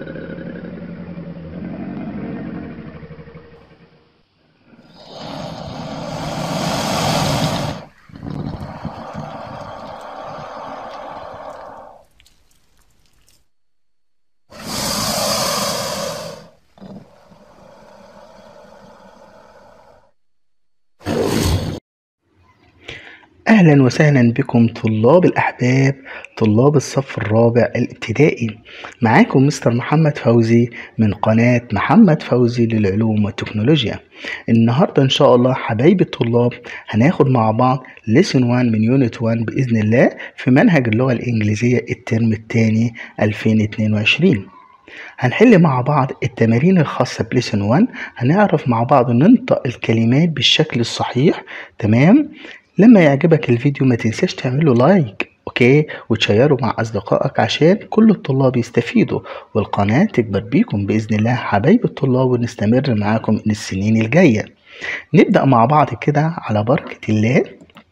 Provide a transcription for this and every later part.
أهلا وسهلا بكم طلاب الأحباب طلاب الصف الرابع الابتدائي معاكم مستر محمد فوزي من قناة محمد فوزي للعلوم والتكنولوجيا النهاردة إن شاء الله حبايبي الطلاب هناخد مع بعض ليسون 1 من يونت 1 بإذن الله في منهج اللغة الإنجليزية الترم الثاني 2022 هنحل مع بعض التمارين الخاصة بليسون 1 هنعرف مع بعض ننطق الكلمات بالشكل الصحيح تمام لما يعجبك الفيديو ما تنساش تعمله لايك اوكي وتشيره مع اصدقائك عشان كل الطلاب يستفيدوا والقناة تكبر بيكم باذن الله حبايب الطلاب ونستمر معاكم السنين الجاية نبدأ مع بعض كده على بركة الله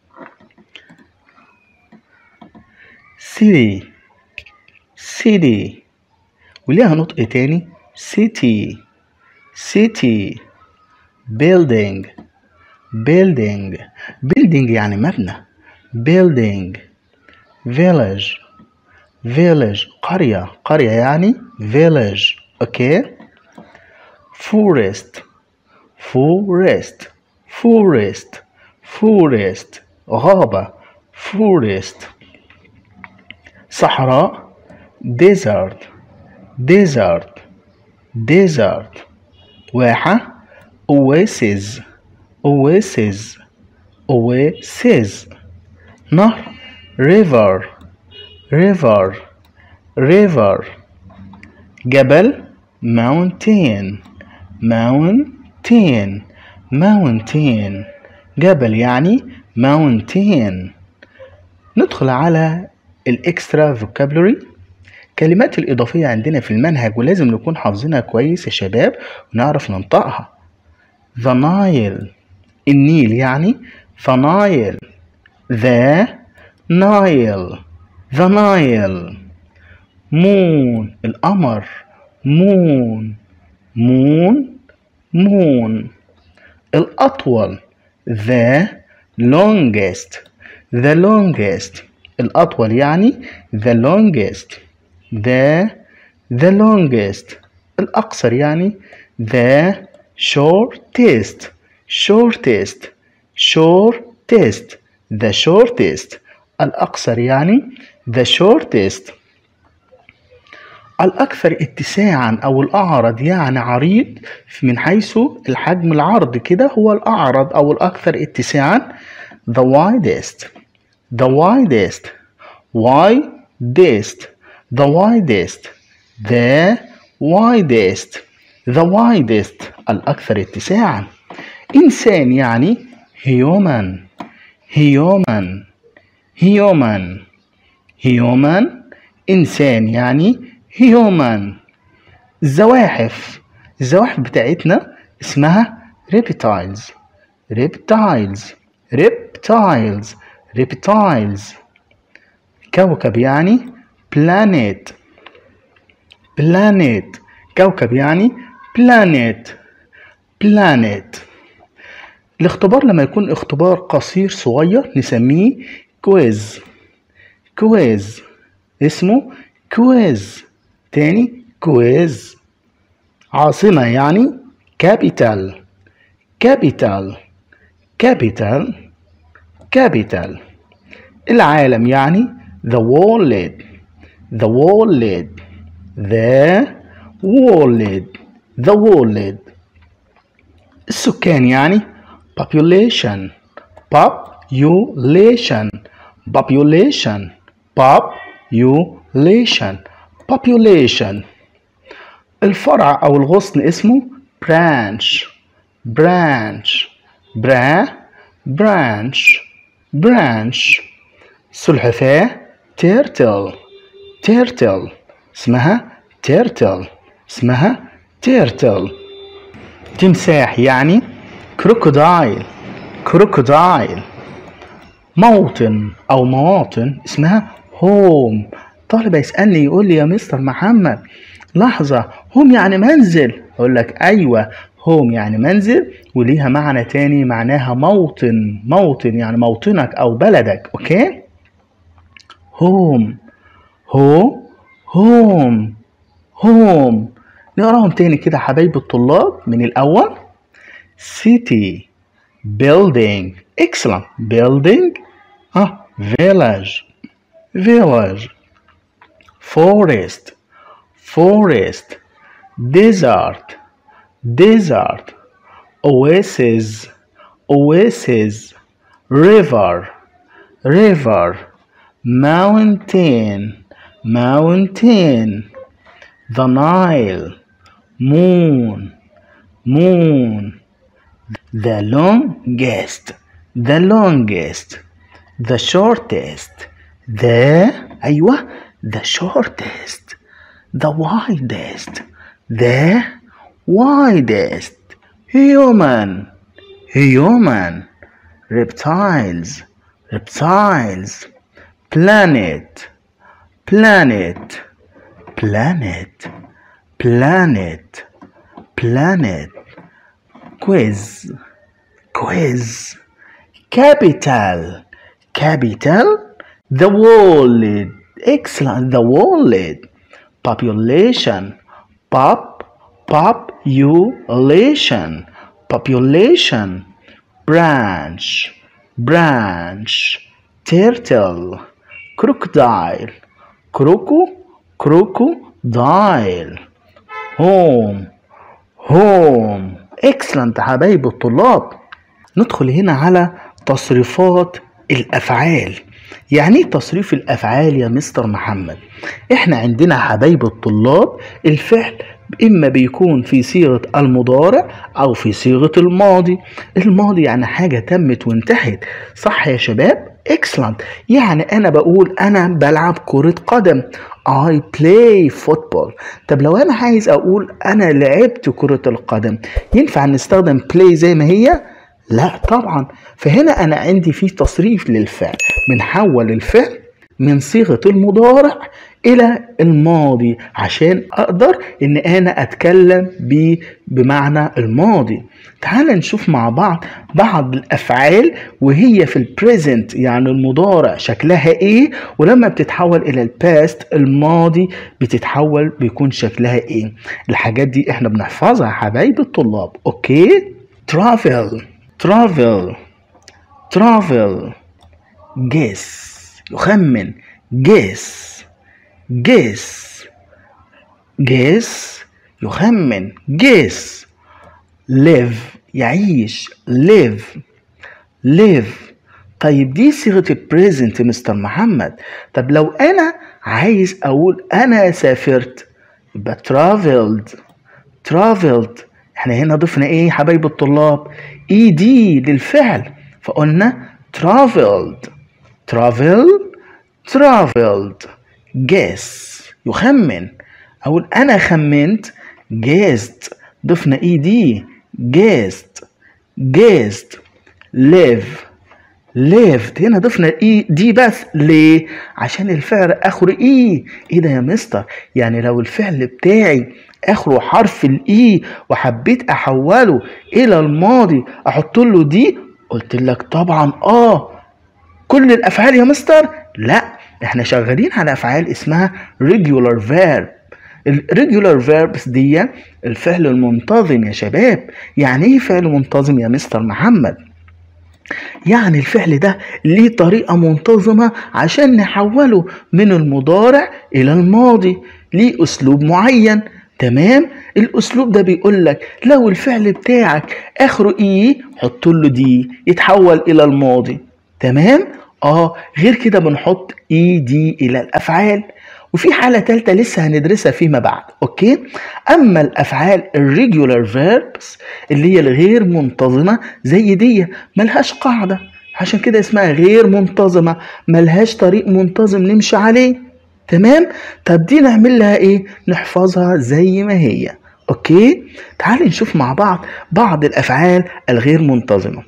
city city وليها نطق تاني city city building building building يعني مبنى building village village قرية قرية يعني village اوكي forest forest forest forest غابة forest صحراء desert desert desert واحة oasis oasis oasis نهر river river river جبل mountain mountain mountain جبل يعني mountain ندخل على الاكسترا فوكابلوري الكلمات الإضافية عندنا في المنهج ولازم نكون حافظينها كويس يا شباب ونعرف ننطقها the Nile النيل يعني the Nile the Nile the Nile moon القمر moon moon moon الأطول the longest the longest الأطول يعني the longest the the longest الأقصر يعني the shortest shortest shortest the shortest الأقصر يعني the shortest الأكثر اتساعا أو الأعرض يعني عريض من حيث الحجم العرض كده هو الأعرض أو الأكثر اتساعا the widest the widest widest the widest the widest the widest الأكثر اتساعا إنسان يعني human human human human إنسان يعني human الزواحف الزواحف بتاعتنا اسمها reptiles reptiles reptiles reptiles كوكب يعني planet planet كوكب يعني planet planet الاختبار لما يكون اختبار قصير صغير نسميه كويز كويز اسمه كويز تاني كويز عاصمة يعني كابيتال كابيتال كابيتال كابيتال العالم يعني the world the world the world the world السكان يعني population population population population population الفرع أو الغصن اسمه branch branch bra branch branch سلحفاة turtle turtle اسمها turtle اسمها turtle تمساح يعني كروكودايل كروكودايل موطن أو مواطن اسمها هوم طالب يسألني يقول لي يا مستر محمد لحظة هوم يعني منزل أقول لك أيوة هوم يعني منزل وليها معنى تاني معناها موطن موطن يعني موطنك أو بلدك أوكي هوم هو هوم هوم نقراهم تاني كده حبايب الطلاب من الأول city building excellent building ah village village forest forest desert desert oasis oasis river river mountain mountain the nile moon moon the longest the longest the shortest the أيوة the shortest the widest the widest human human reptiles reptiles planet planet planet planet planet quiz quiz capital capital the world excellent the world population pop population population branch branch turtle crocodile croco crocodile home home excellent يا حبايب الطلاب ندخل هنا على تصريفات الافعال يعني ايه تصريف الافعال يا مستر محمد احنا عندنا حبايب الطلاب الفعل اما بيكون في صيغه المضارع او في صيغه الماضي الماضي يعني حاجه تمت وانتهت صح يا شباب اكسلنت يعني انا بقول انا بلعب كره قدم I play football طب لو انا عايز اقول انا لعبت كره القدم ينفع نستخدم play زي ما هي لا طبعا فهنا انا عندي في تصريف للفعل بنحول الفعل من صيغه المضارع الى الماضي عشان اقدر ان انا اتكلم بيه بمعنى الماضي تعال نشوف مع بعض بعض الافعال وهي في البريزنت يعني المضارع شكلها ايه ولما بتتحول الى الباست الماضي بتتحول بيكون شكلها ايه الحاجات دي احنا بنحفظها يا حبايب الطلاب اوكي travel travel travel guess يخمن guess guess guess يخمن guess live يعيش live live طيب دي صيغة البريزنت مستر محمد طب لو أنا عايز أقول أنا سافرت يبقى traveled traveled احنا هنا ضفنا ايه حبايب الطلاب اي دي للفعل فقلنا traveled travel traveled guess يخمن اقول انا خمنت guessed ضفنا اي دي guessed guessed live lived هنا ضفنا اي دي بس ليه عشان الفعل اخره اي ايه ده يا مستر يعني لو الفعل بتاعي اخره حرف الاي وحبيت احوله الى الماضي احط له دي قلت لك طبعا اه كل الافعال يا مستر لا احنا شغالين على افعال اسمها regular verb الريجولار فيربس دي الفعل المنتظم يا شباب يعني ايه فعل منتظم يا مستر محمد يعني الفعل ده ليه طريقة منتظمة عشان نحوله من المضارع إلى الماضي ليه أسلوب معين تمام الأسلوب ده بيقول لك لو الفعل بتاعك آخره إيه حط له دي يتحول إلى الماضي تمام اه غير كده بنحط اي دي الى الافعال وفي حالة تالتة لسه هندرسها فيما بعد اوكي اما الافعال الريجولار فيربس اللي هي الغير منتظمة زي دي ملهاش قاعدة عشان كده اسمها غير منتظمة ملهاش طريق منتظم نمشي عليه تمام طب دي نعمل لها ايه نحفظها زي ما هي اوكي تعالي نشوف مع بعض بعض الافعال الغير منتظمة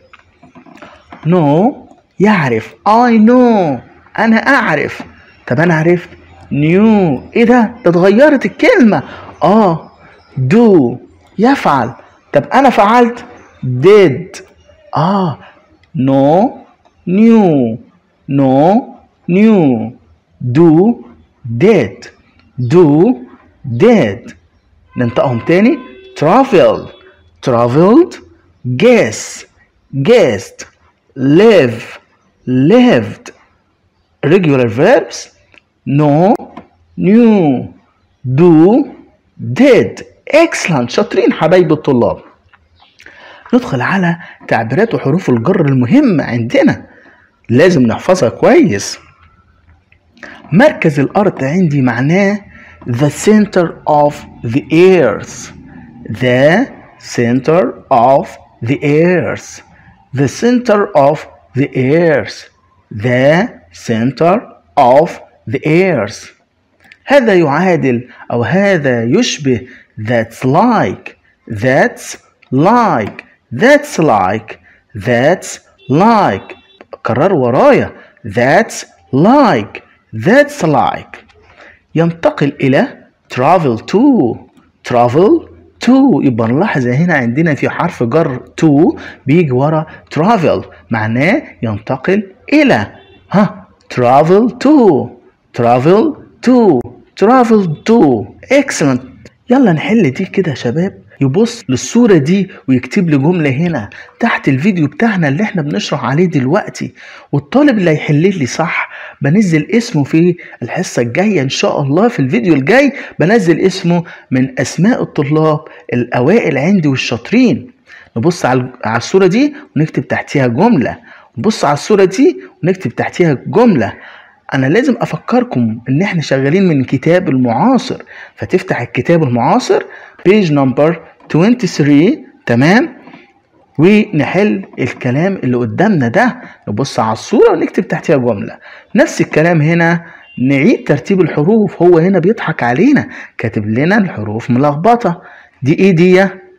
نو no يعرف I know أنا أعرف طب أنا عرفت نيو إيه ده؟ ده اتغيرت الكلمة اه do يفعل طب انا فعلت did اه no knew no knew do did do did ننطقهم تاني travel traveled guess guessed live lived regular verbs know knew do did excellent شاطرين حبايب الطلاب ندخل على تعبيرات وحروف الجر المهمة عندنا لازم نحفظها كويس مركز الأرض عندي معناه the center of the earth the center of the earth the center of the earth the center of the earth هذا يعادل أو هذا يشبه that's like that's like that's like that's like كرر ورايا that's like that's like ينتقل إلى travel to travel to يبقى نلاحظ هنا عندنا في حرف جر to بيجي ورا travel معناه ينتقل إلى ها travel to travel to travel to excellent يلا نحل دي كده يا شباب يبص للصورة دي ويكتب لي جملة هنا تحت الفيديو بتاعنا اللي احنا بنشرح عليه دلوقتي والطالب اللي هيحل لي صح بنزل اسمه في الحصة الجاية ان شاء الله في الفيديو الجاي بنزل اسمه من اسماء الطلاب الاوائل عندي والشاطرين نبص على على الصورة دي ونكتب تحتيها جملة نبص على الصورة دي ونكتب تحتيها جملة انا لازم افكركم ان احنا شغالين من كتاب المعاصر فتفتح الكتاب المعاصر بيج نمبر 23 تمام ونحل الكلام اللي قدامنا ده نبص على الصورة ونكتب تحتها جملة نفس الكلام هنا نعيد ترتيب الحروف هو هنا بيضحك علينا كاتب لنا الحروف ملخبطة دي ايه دي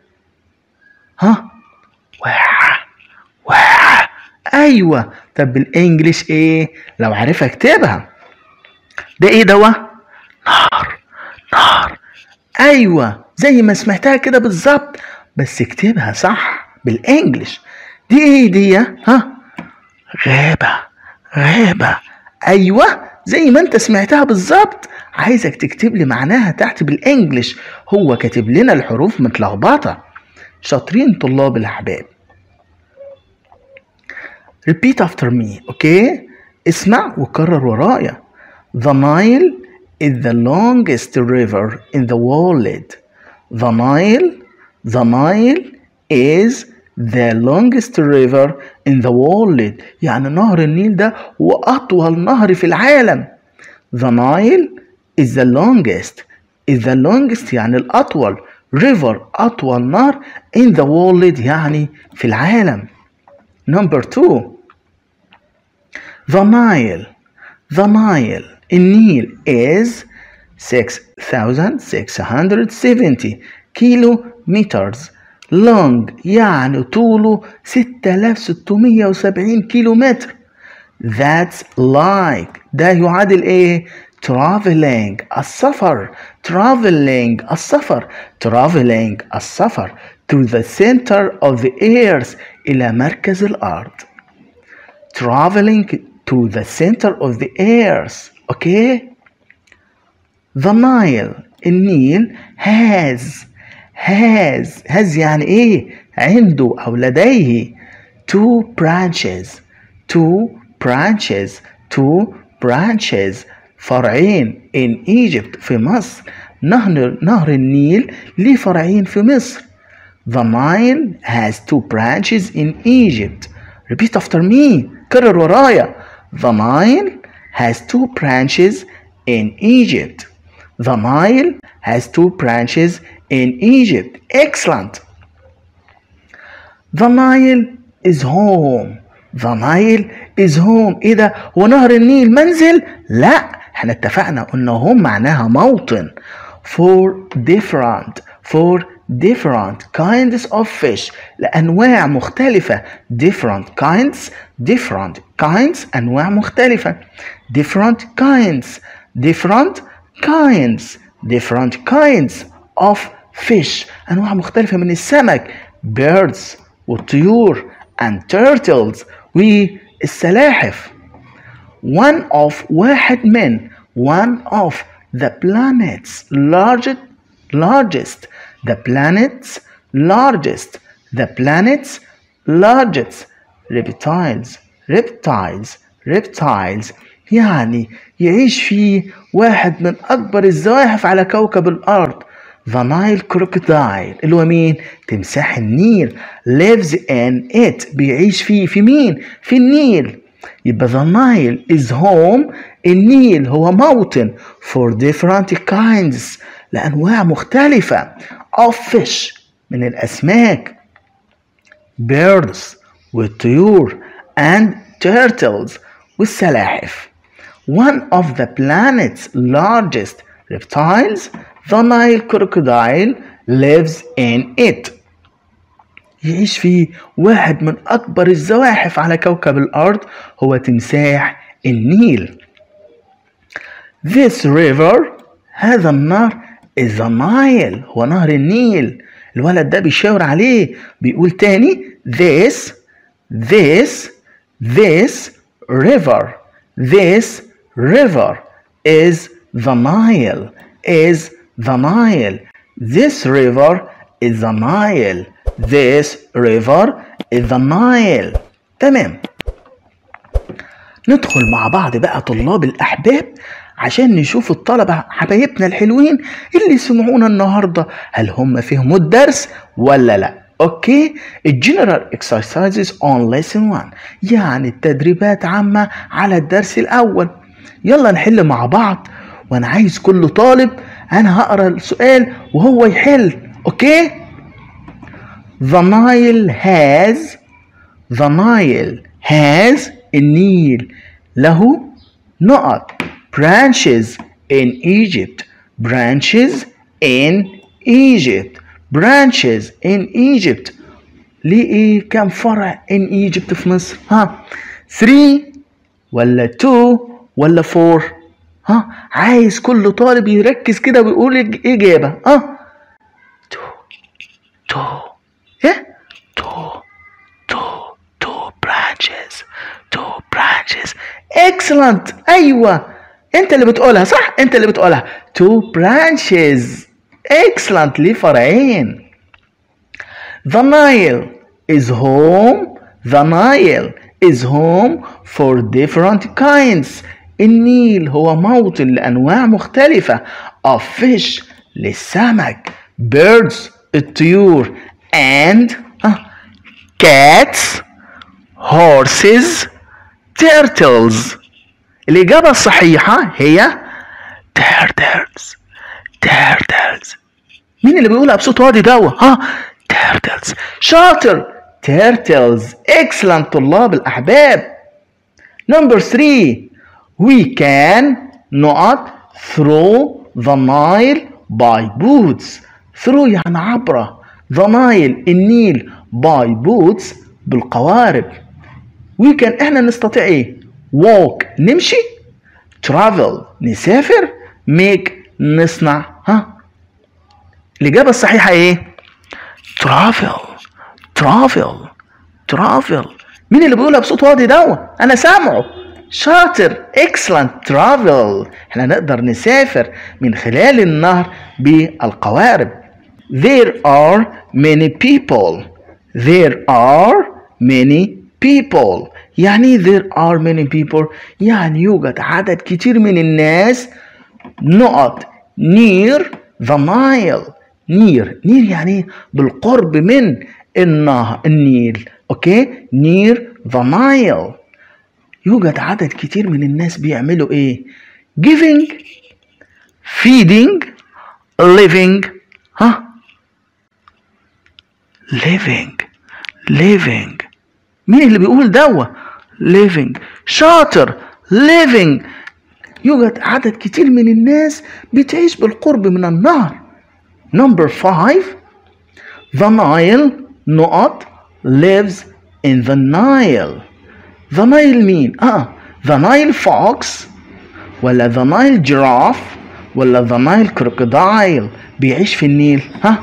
ها واحد واحد ايوه طب بالانجلش ايه لو عارفها اكتبها ده ايه دوا نار نار ايوه زي ما سمعتها كده بالظبط بس اكتبها صح بالانجلش دي ايه دي ها غابة غابة ايوه زي ما انت سمعتها بالظبط عايزك تكتب لي معناها تحت بالانجلش هو كاتب لنا الحروف متلخبطة شاطرين طلاب الاحباب repeat after me اوكي اسمع وكرر ورايا the Nile is the longest river in the world the Nile the Nile is the longest river in the world يعني نهر النيل ده هو أطول نهر في العالم the Nile is the longest is the longest يعني الأطول river أطول نهر in the world يعني في العالم number two the Nile the Nile النيل is 6670 كيلو مترز long يعني طوله 6670 كيلو متر that's like ده يعادل ايه traveling السفر traveling السفر traveling السفر to the center of the earth إلى مركز الأرض traveling to the center of the earth okay the Nile النيل has has has يعني ايه عنده او لديه two branches two branches two branches فرعين in Egypt في مصر نهر نهر النيل ليه فرعين في مصر The Nile has two branches in Egypt repeat after me كرر ورايا The Nile has two branches in Egypt The Nile has two branches in Egypt. Excellent. The Nile is home. The Nile is home. ايه ده؟ هو نهر النيل منزل؟ لا احنا اتفقنا قلنا home معناها موطن. For different for different kinds of fish لأنواع مختلفة different kinds different kinds أنواع مختلفة different kinds different kinds different kinds of fish أنواع مختلفة من السمك birds والطيور and turtles والسلاحف one of واحد من one of the planets largest largest the planets largest the planets largest reptiles reptiles reptiles يعني يعيش فيه واحد من أكبر الزواحف على كوكب الأرض The Nile Crocodile اللي هو مين؟ تمساح النيل lives in it بيعيش فيه في مين؟ في النيل يبقى the Nile is home النيل هو موطن for different kinds لأنواع مختلفة of fish من الأسماك birds والطيور and turtles والسلاحف one of the planet's largest reptiles the Nile crocodile lives in it يعيش فيه واحد من أكبر الزواحف على كوكب الأرض هو تمساح النيل This river هذا النهر is the Nile هو نهر النيل الولد ده بيشاور عليه بيقول تاني this this this river this river is the Nile is the Nile this river is the Nile this river is the Nile تمام ندخل مع بعض بقى طلاب الأحباب عشان نشوف الطلبة حبايبنا الحلوين اللي سمعونا النهاردة هل هم فهموا الدرس ولا لا اوكي الجنرال exercises on lesson 1 يعني التدريبات عامة على الدرس الأول يلا نحل مع بعض وانا عايز كل طالب انا هقرا السؤال وهو يحل اوكي The Nile has The Nile has النيل له نقط branches in Egypt branches in Egypt branches in Egypt ليه ايه كم فرع in Egypt في مصر ها 3 ولا 2 ولا 4 ها عايز كل طالب يركز كده ويقول اجابه ها 2 2 ايه 2 2 2 branches 2 branches excellent ايوه انت اللي بتقولها صح انت اللي بتقولها two branches excellent ليه فرعين the Nile is home the Nile is home for different kinds النيل هو موطن لأنواع مختلفة of fish للسمك birds الطيور and uh, cats horses turtles الإجابة الصحيحة هي turtles turtles مين اللي بيقولها بصوت واطي دوا ها turtles شاطر turtles excellent طلاب الأحباب number three we can not through the Nile by boats through يعني عبر the Nile النيل by boats بالقوارب we can احنا نستطيع ايه walk نمشي travel نسافر make نصنع ها الإجابة الصحيحة إيه؟ travel travel travel مين اللي بيقولها بصوت واطي دوا؟ أنا سامعه شاطر excellent travel احنا نقدر نسافر من خلال النهر بالقوارب there are many people there are many people يعني there are many people يعني يوجد عدد كتير من الناس نقط near the Nile near near يعني بالقرب من النهر النيل اوكي near the Nile يوجد عدد كتير من الناس بيعملوا ايه giving feeding living ها living living مين اللي بيقول دوا living شاطر living يوجد عدد كتير من الناس بتعيش بالقرب من النهر number five the Nile نقط lives in the Nile the Nile مين اه the Nile fox ولا the Nile giraffe ولا the Nile crocodile بيعيش في النيل ها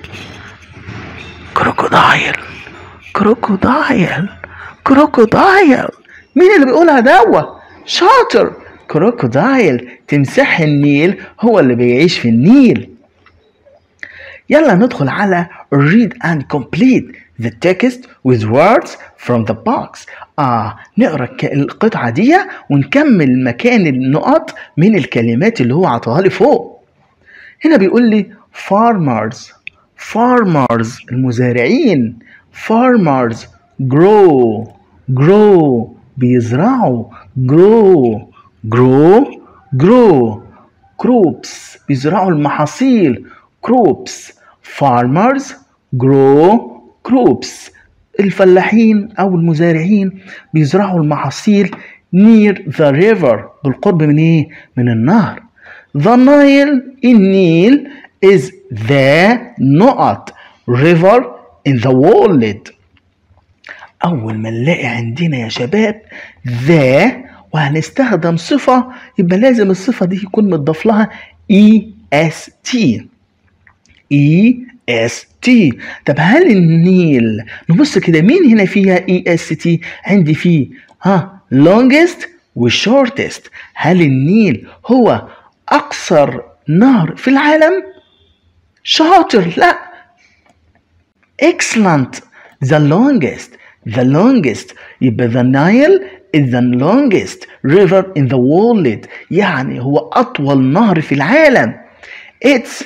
كروكودايل كروكودايل كروكودايل مين اللي بيقولها دوا شاطر كروكودايل تمساح النيل هو اللي بيعيش في النيل يلا ندخل على read and complete the text with words from the box آه نقرا الك- القطعة دي ونكمل مكان النقط من الكلمات اللي هو عطاها لي فوق هنا بيقول لي farmers farmers المزارعين farmers grow grow بيزرعوا grow grow grow crops بيزرعوا المحاصيل crops farmers grow crops الفلاحين او المزارعين بيزرعوا المحاصيل near the river بالقرب من ايه من النهر the Nile النيل is the نقط river in the world أول ما نلاقي عندنا يا شباب ذا وهنستخدم صفة يبقى لازم الصفة دي يكون متضاف لها اي اس تي اي اس تي طب هل النيل نبص كده مين هنا فيها اي اس تي عندي فيه ها longest وshortest هل النيل هو اقصر نهر في العالم شاطر لا excellent the longest the longest يبقى the Nile is the longest river in the world يعني هو أطول نهر في العالم it's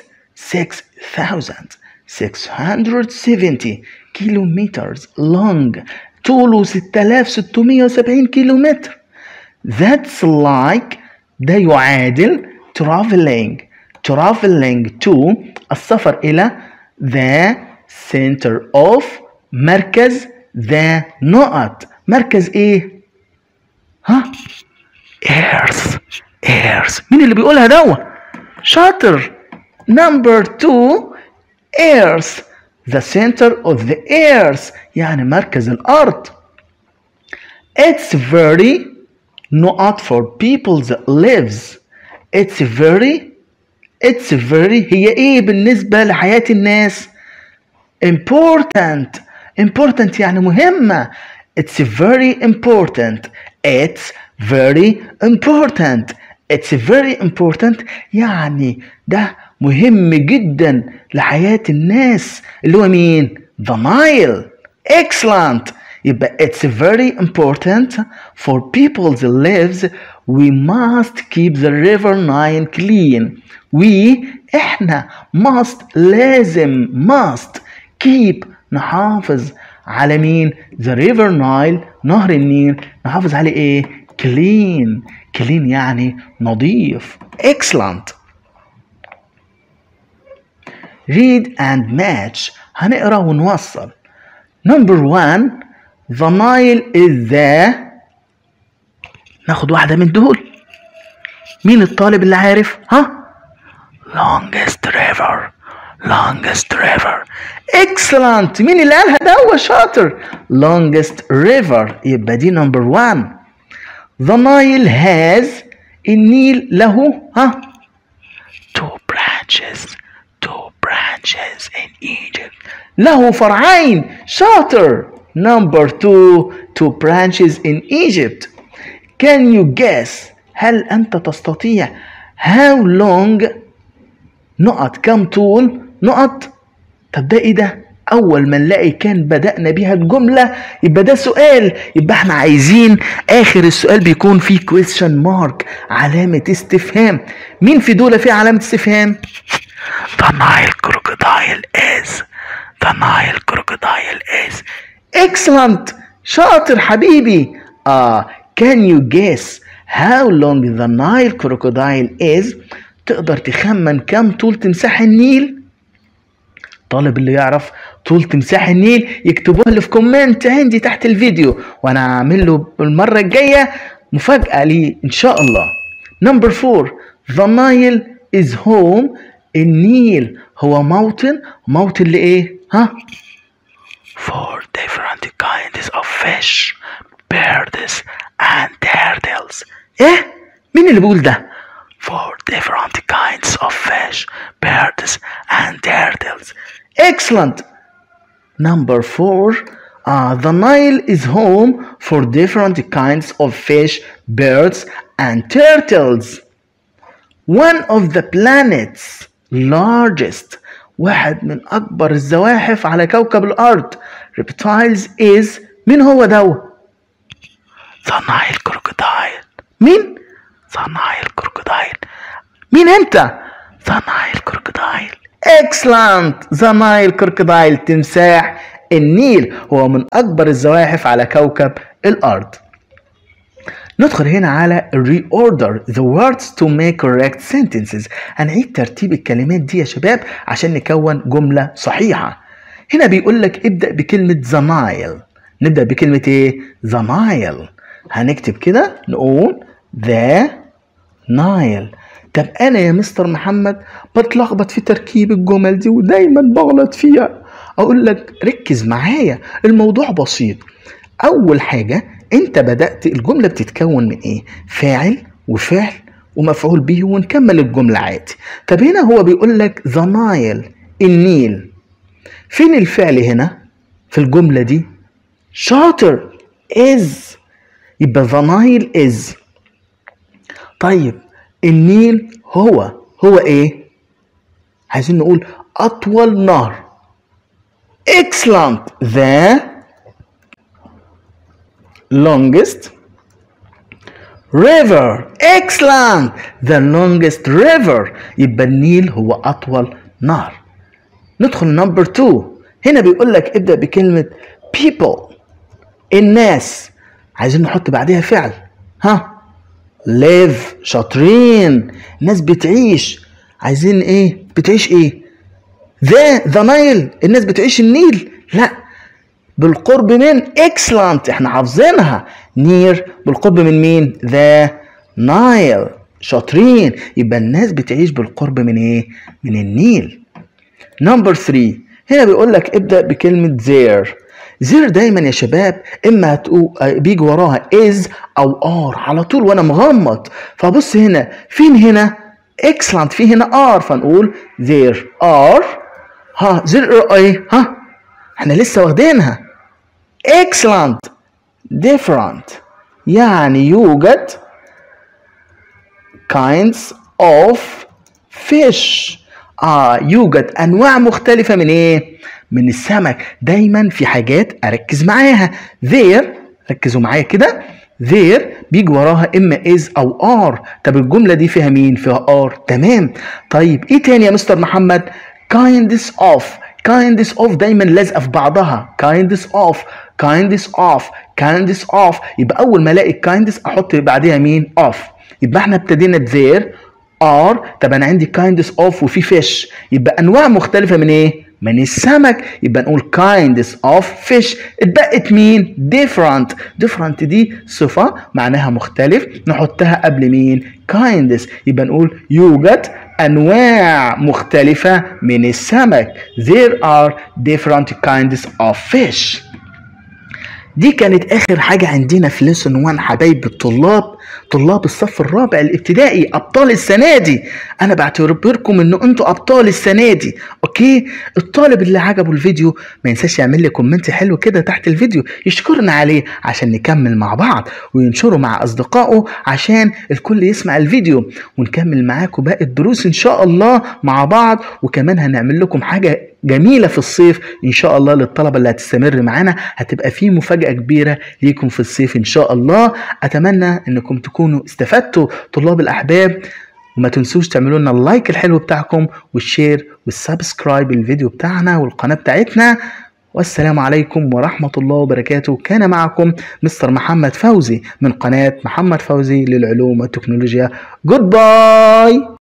6670 kilometers long طوله 6670 كيلومتر that's like ده يعادل traveling traveling to السفر إلى the center of مركز the نقط مركز إيه؟ ها؟ earth earth مين اللي بيقولها دوا؟ شاطر number two earth the center of the earth يعني مركز الأرض it's very نقط for people that lives it's very it's very هي ايه بالنسبة لحياة الناس important important يعني مهمة it's very important it's very important it's very important يعني ده مهم جدا لحياة الناس اللي هو مين the Nile excellent يبقى it's very important for people that lives we must keep the river Nile clean we احنا must لازم must keep نحافظ على مين the river Nile نهر النيل نحافظ عليه ايه clean clean يعني نظيف excellent read and match هنقرا ونوصل number one the Nile is the ناخد واحدة من دول مين الطالب اللي عارف ها longest river longest river excellent مين اللي قالها ده هو شاطر longest river يبقى دي number one the Nile has النيل له ها two branches two branches in Egypt له فرعين شاطر number two two branches in Egypt can you guess هل أنت تستطيع how long نقط كم طول نقط طب ده ايه ده اول ما نلاقي كان بدأنا بيها الجملة يبقى ده سؤال يبقى احنا عايزين اخر السؤال بيكون فيه question mark علامة استفهام مين في دول فيه علامة استفهام The Nile crocodile is The Nile crocodile is Excellent شاطر حبيبي آه Can you guess how long the Nile crocodile is تقدر تخمن كم طول تمساح النيل الطالب اللي يعرف طول تمساح النيل يكتبوها لي في كومنت عندي تحت الفيديو وانا هعمل له المره الجايه مفاجاه ليه ان شاء الله نمبر فور the Nile is home النيل هو موطن موطن لايه ها for different kinds of fish birds and turtles ايه مين اللي بيقول ده for different kinds of fish, birds, and turtles. Excellent! Number four, uh, the Nile is home for different kinds of fish, birds, and turtles. One of the planet's largest واحد من أكبر الزواحف على كوكب الأرض reptiles is مين هو دوا؟ The Nile crocodile مين؟ The Nile crocodile مين أنت؟ The Nile crocodile Excellent The Nile crocodile تمساح النيل هو من أكبر الزواحف على كوكب الأرض ندخل هنا على reorder the words to make correct sentences هنعيد ترتيب الكلمات دي يا شباب عشان نكون جملة صحيحة هنا بيقول لك ابدأ بكلمة the Nile نبدأ بكلمة ايه the Nile هنكتب كده نقول the Nile طب انا يا مستر محمد بتلخبط في تركيب الجمل دي ودايما بغلط فيها اقول لك ركز معايا الموضوع بسيط اول حاجه انت بدات الجمله بتتكون من ايه فاعل وفعل ومفعول به ونكمل الجمله عادي طب هنا هو بيقول لك ذا نايل النيل فين الفعل هنا في الجمله دي شاطر از يبقى ذا نايل از طيب النيل هو هو ايه عايزين نقول اطول نهر excellent the longest river excellent the longest river يبقى النيل هو اطول نهر ندخل نمبر 2 هنا بيقول لك ابدا بكلمه people الناس عايزين نحط بعدها فعل ها live شاطرين الناس بتعيش عايزين ايه بتعيش ايه ذا ذا نايل الناس بتعيش النيل لا بالقرب من excellent احنا حافظينها نير بالقرب من مين ذا نايل شاطرين يبقى الناس بتعيش بالقرب من ايه من النيل نمبر 3 هنا بيقول لك ابدا بكلمه زير زير دايما يا شباب اما هتقول بيجي وراها از او ار على طول وانا مغمض فبص هنا فين هنا excellent في هنا ار فنقول there are ها زير ايه ها احنا لسه واخدينها excellent different يعني يوجد kinds of fish اه يوجد انواع مختلفة من ايه من السمك دايما في حاجات اركز معاها there ركزوا معايا كده there بيجي وراها اما is او are طب الجملة دي فيها مين فيها are تمام طيب ايه تاني يا مستر محمد kinds of kindness of دايما لازقه في بعضها kindness of kindness of kindness of يبقى اول ما الاقي kindness احط بعديها مين of يبقى احنا ابتدينا there are طب انا عندي kindness of وفي fish يبقى انواع مختلفه من ايه من السمك يبقى نقول kindness of fish اتبقت مين different different دي صفة معناها مختلف نحطها قبل مين kindness يبقى نقول يوجد أنواع مختلفة من السمك there are different kinds of fish دي كانت اخر حاجة عندنا في ليسون 1 حبايب الطلاب طلاب الصف الرابع الابتدائي ابطال السنة دي انا بعتبركم ان انتوا ابطال السنة دي اوكي الطالب اللي عجبه الفيديو ما ينساش يعمل لي كومنت حلو كده تحت الفيديو يشكرنا عليه عشان نكمل مع بعض وينشره مع اصدقائه عشان الكل يسمع الفيديو ونكمل معاكم باقي الدروس ان شاء الله مع بعض وكمان هنعمل لكم حاجة جميله في الصيف ان شاء الله للطلبه اللي هتستمر معانا هتبقى في مفاجاه كبيره ليكم في الصيف ان شاء الله اتمنى انكم تكونوا استفدتوا طلاب الاحباب وما تنسوش تعملوا لنا اللايك الحلو بتاعكم والشير والسبسكرايب الفيديو بتاعنا والقناه بتاعتنا والسلام عليكم ورحمة الله وبركاته كان معكم مستر محمد فوزي من قناة محمد فوزي للعلوم والتكنولوجيا جود باي